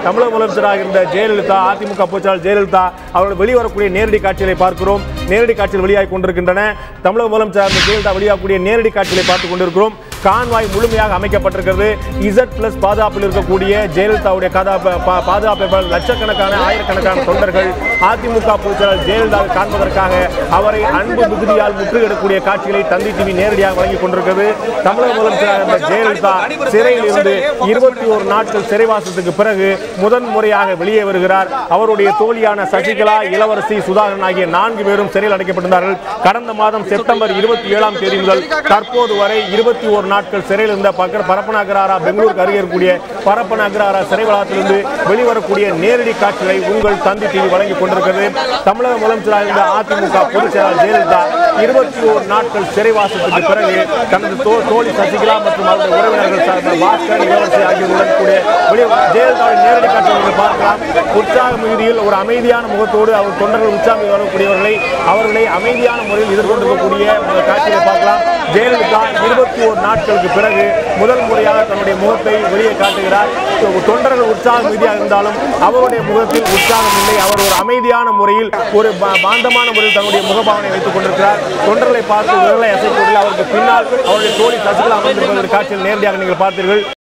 தமிழக முதலமைச்சராக இருந்த ஜெயலலிதா அதிமுக பொதுச்செயலாளர் ஜெயலலிதா அவர்கள் வெளிவரக்கூடிய நேரடி காட்சிகளை பார்க்கிறோம் நேரடி காட்சிகள் வெளியாகி கொண்டிருக்கின்றன தமிழக முதலமைச்சராக இருந்த ஜெயலலிதா வெளியாகக்கூடிய நேரடி காட்சிகளை பார்த்துக் கொண்டிருக்கிறோம் கான்வாய் முழுமையாக அமைக்கப்பட்டிருக்கிறது இசட் பிளஸ் பாதுகாப்பில் இருக்கக்கூடிய ஜெயலலிதாவுடைய கதா பா- பா- பாதுகாப்பு லட்சக்கணக்கான ஆயிரக்கணக்கான தொண்டர்கள் அதிமுக பொதுச்செயலாளர் ஜெயலலிதாவை காண்பதற்காக அவரை அன்பு மிகுதியால் முற்றுகையிடக்கூடிய காட்சிகளை தந்தி டிவி நேரடியாக வழங்கிக் கொண்டிருக்கிறது தமிழக முதலமைச்சராக இருந்த ஜெயலலிதா சிறையில் இருந்து இருபத்தி ஒரு நாட்கள் சிறைவாசத்துக்கு பிறகு முதன் முறையாக வெளியே வருகிறார் அவருடைய தோழியான சசிகலா இளவரசி சுதாகரன் ஆகிய நான்கு பேரும் சிறையில் அடைக்கப்பட்டிருந்தார்கள் கடந்த மாதம் செப்டம்பர் இருபத்தி ஏழாம் தேதி முதல் தற்போது வரை இருபத்தி ஒரு நாட்கள் சிறையில் இருந்த பக்க பரப்பனகராரா பெங்களூருக்கு அருகே இருக்கக்கூடிய பரப்பனகராரா சிறை வளாகத்திலிருந்து வெளிவரக்கூடிய நேரடி காட்சிகளை உங்கள் தந்தி டிவி வழங்கிக் கொண்டிருக்கிறது தமிழக முதலமைச்சராக இருந்த அதிமுக பொதுச் செயலாளர் ஜெயலலிதா இருபத்தி ஒரு நாட்கள் சிறைவாசத்துக்கு பிறகு தனது தோ- தோழி சசிகலா மற்றும் அவருடைய உறவினர்கள் சார்ந்த பாஸ்கர் இளவரசி ஆகியோருடன் கூடிய வெளி- ஜெயலலிதாவின் நேரடி காட்சிகளை நீங்கள் பார்க்கலாம் உற்சாக மிகுதியில் ஒரு அமைதியான முகத்தோடு அவர் தொண்டர்கள் உற்சாகம் வரக்கூடியவர்களை அவர்களை அமைதியான முறையில் எதிர்கொண்டிருக்கக்கூடிய அந்த காட்சியை பார்க்கலாம் ஜெயலலிதா இருபத்தி ஒரு நாட்களுக்கு பிறகு முதல் முறையாக தன்னுடைய முகத்தை வெளியே காட்டுகிறார் தொண்டர்கள் உற்சாக மிகுதியாக இருந்தாலும் அவருடைய முகத்தில் உற்சாகம் இல்லை அவர் ஒரு அமைதியான முறையில் ஒரு பா- பாந்தமான முறையில் தன்னுடைய முகபாவனை வைத்துக் கொண்டிருக்கிறார் தொண்டர்களை பார்த்து விரலை அசைப்பதில் அவருக்கு பின்னால் அவருடைய தோழி சசிகலா அமர்ந்திருப்பதற்கு காட்சியில் நேரடியாக நீங்கள் பார்த்தீர்கள்